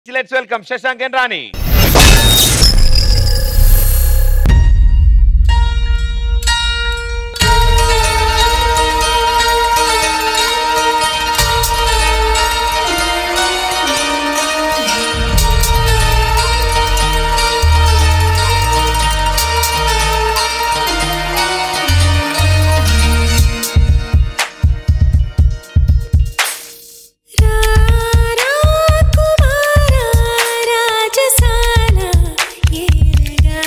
Let's welcome Shashank and Rani రారా కుమారా రాజసాల ఏలగా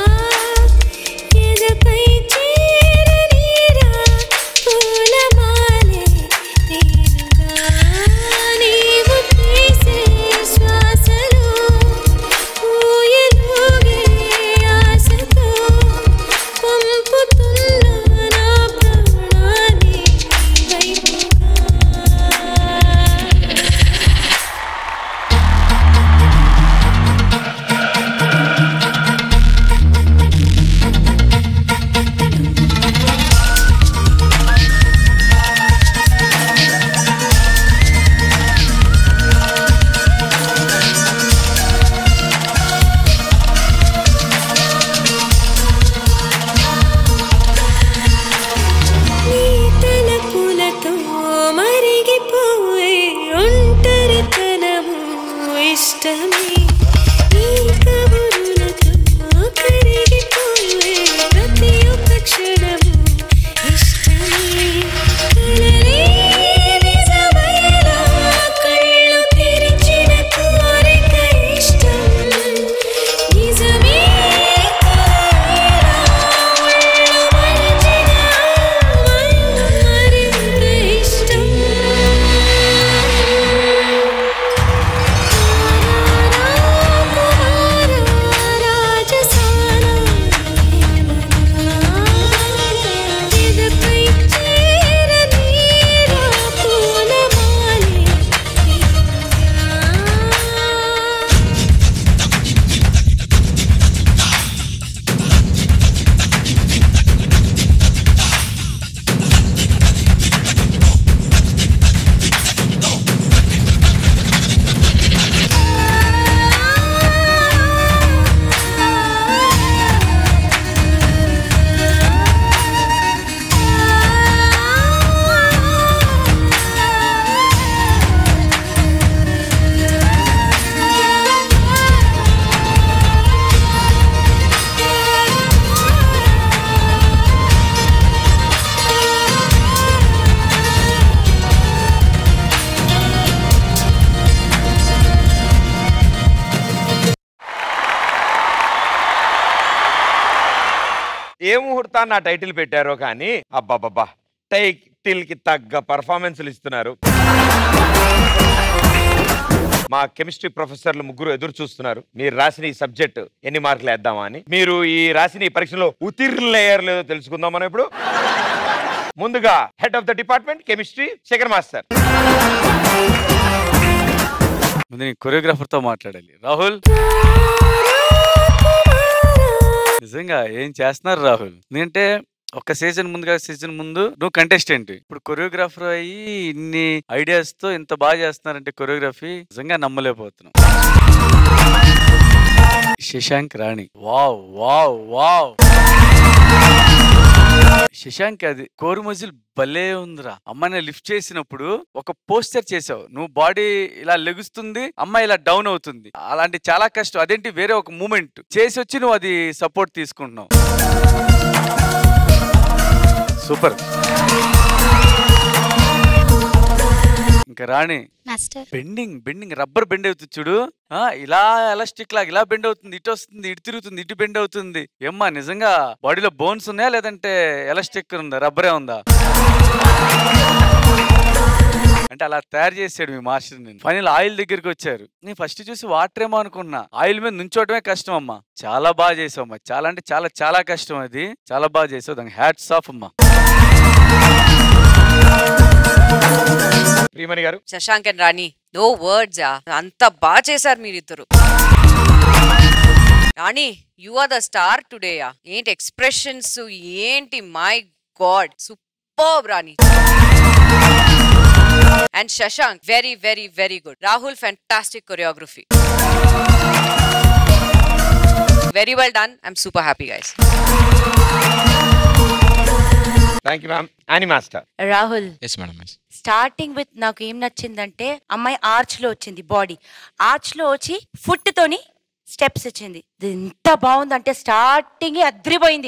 ఎదపై చేరనీరా పూలమాలే నేనుగా నీవు తీసే శ్వాసలో ఊయలుగే ఆశతో పంపుతున్న నా ప్రాణాన్ని వైపుగా నీ తలపులతో మరిగిపోయే ఒంటరితనము ఇష్టమే నీ కబురులతో కరిగిపోయే ప్రతి ఒక్క క్షణము ఇష్టమే కలలే నిజమయ్యేలా కళ్ళు తెరిచిన కోరిక ఇష్టం నిజమే కలయేలా ఒళ్ళు మరిచిన మరింత ఇష్టం ఏ ముహూర్తాన్ని ఆ టైటిల్ పెట్టారో కానీ అబ్బాబ్బా టైటిల్ కి తగ్గ పర్ఫార్మెన్స్లు ఇస్తున్నారు మా కెమిస్ట్రీ ప్రొఫెసర్లు ముగ్గురు ఎదురు చూస్తున్నారు మీరు రాసిన ఈ సబ్జెక్ట్ ఎన్ని మార్కులు వేద్దామా అని మీరు ఈ రాసిన ఈ పరీక్షలో ఉత్తీర్ణులయ్యారు లేదో తెలుసుకుందాం మనం ఇప్పుడు ముందుగా head of the department chemistry Shekhar master ముందు నేను choreographer తో మాట్లాడాలి రాహుల్ నిజంగా ఏం చేస్తున్నారు రాహుల్ ఎందుకంటే ఒక సీజన్ ముందుగా సీజన్ ముందు నువ్వు కంటెస్టెంట్ ఇప్పుడు కొరియోగ్రాఫర్ అయ్యి ఇన్ని ఐడియాస్ తో ఇంత బాగా చేస్తున్నారంటే కొరియోగ్రఫీ నిజంగా నమ్మలేకపోతున్నాం Shashank Rani wow wow wow Shashank అది కోరు మజిల్ భలే ఉందిరా అమ్మాయిని లిఫ్ట్ చేసినప్పుడు ఒక పోస్టర్ చేసావు నువ్వు బాడీ ఇలా లెగుస్తుంది అమ్మాయి ఇలా డౌన్ అవుతుంది అలాంటి చాలా కష్టం అదేంటి వేరే ఒక మూమెంట్ చేసి వచ్చి నువ్వు అది సపోర్ట్ తీసుకుంటున్నావు సూపర్ ఇంకా Rani master bending bending rubber bend అవుతుంది చూడు ఆ ఇలా ఎలాస్టిక్ లాగా ఇలా బెండ్ అవుతుంది ఇటు వస్తుంది ఇటు తిరుగుతుంది ఇటు బెండ్ అవుతుంది ఏమ్మా నిజంగా బాడీలో బోన్స్ ఉన్నాయా లేదంటే ఎలాస్టిక్ ఉందా రబ్బరే ఉందా అంటే అలా తయారు చేసాడు మీ మాస్టర్ నేను ఫైనల్ ఆయిల్ దగ్గరికి వచ్చారు నేను ఫస్ట్ చూసి వాటర్ ఏమో అనుకున్నా ఆయిల్ మీద నుంచోవటమే కష్టం అమ్మా చాలా బాగా చేసావు అమ్మా చాలా అంటే చాలా చాలా కష్టం అది చాలా బాగా చేసావు దానికి హ్యాట్స్ ఆఫ్ అమ్మా Priyamani garu Shashank and Rani no words అంత బాగా చేశారు మీరిద్దరు Rani you are the star today ya ఏంటి ఎక్స్ప్రెషన్స్ ఏంటి my god super Rani and Shashank very very very good Rahul fantastic choreography very well done I'm super happy guys thank you ma'am అని master Rahul yes madam yes starting with నాకు ఏం నచ్చిందంటే అమ్మాయి arch లో వచ్చింది body arch లో వచ్చి ఫుట్ తోని స్టెప్స్ వచ్చింది ఇది ఎంత బాగుందంటే స్టార్టింగ్ అద్రిపోయింది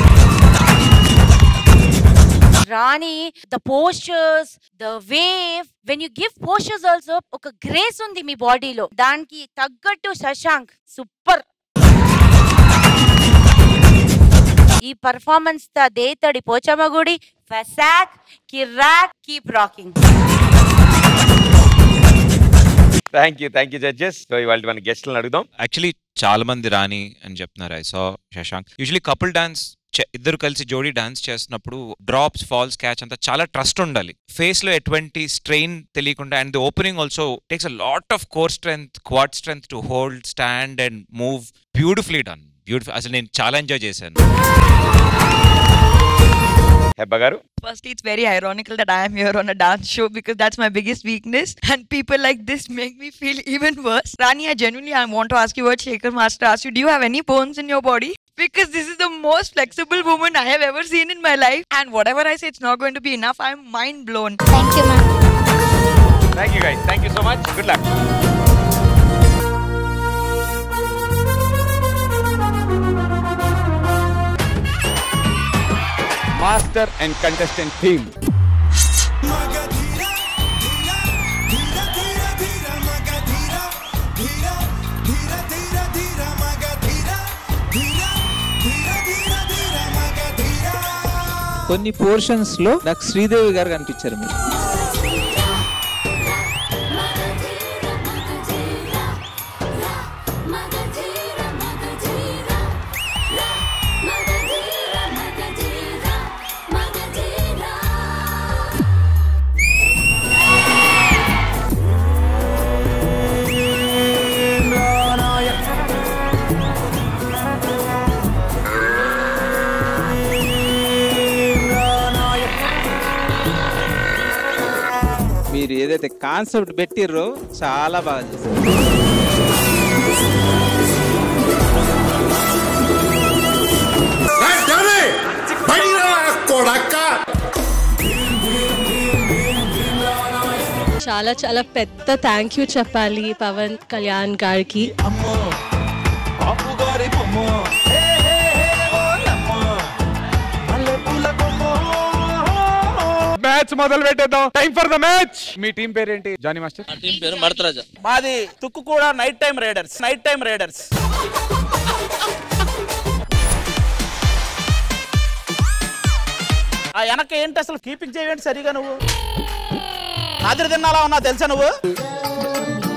Rani the postures the wave when you give postures also ఒక గ్రేస్ ఉంది మీ బాడీలో దానికి తగ్గట్టు శశాంక్ సూపర్ ఈ పర్ఫార్మెన్స్ త దేతడి పోచమ్మగుడి ఫసాక్ కిరాక్ keep rocking thank you thank you judges so ఇవాళ మన గెస్ట్లను అడుగుదాం యాక్చువల్లీ చాలా మంది రాని అని చెప్తున్నారు I so Shashank usually couple dance ఇద్దరు కలిసి జోడీ డాన్స్ చేస్తున్నప్పుడు డ్రాప్స్ ఫాల్స్ క్యాచ్ అంతా చాలా ట్రస్ట్ ఉండాలి ఫేస్ లో ఎటువంటి స్ట్రెయిన్ తెలియకుండా and the opening also takes a lot of core strength quad strength to hold stand and move beautifully done beautiful అసలు నేను చాలా ఎంజాయ్ చేశాను హెబ్బ గారు Firstly, it's very ironical that I am here on a dance show because that's my biggest weakness, and people like this make me feel even worse. Rani, I genuinely I want to ask you what Shaker Master asked you. Do you have any bones in your body? Because this is the most flexible woman I have ever seen in my life, and whatever I say, it's not going to be enough. I'm mind blown. Thank you ma'am thank you guys thank you so much good luck master and contestant team కొన్ని portions లో నాకు శ్రీదేవి గారు కనిపించారు మీరు మీరు ఏదైతే concept పెట్టిర్రో చాలా బాగా చేశారు చాలా చాలా పెద్ద థ్యాంక్ యూ చెప్పాలి పవన్ కళ్యాణ్ గారికి మ్యాచ్ మొదలు పెట్టేద్దాం టైం ఫర్ ద మ్యాచ్ మీ టీం పేరేంటి జానీ మాస్టర్ టీం పేరు మడతరాజా మాది తుక్కు కూడా night time riders night time riders ఆ వెనక ఏంటి అసలు కీపింగ్ చేయండి సరిగా నువ్వు నాదిరి తిన్నాలా ఉన్నా తెలుసా నువ్వు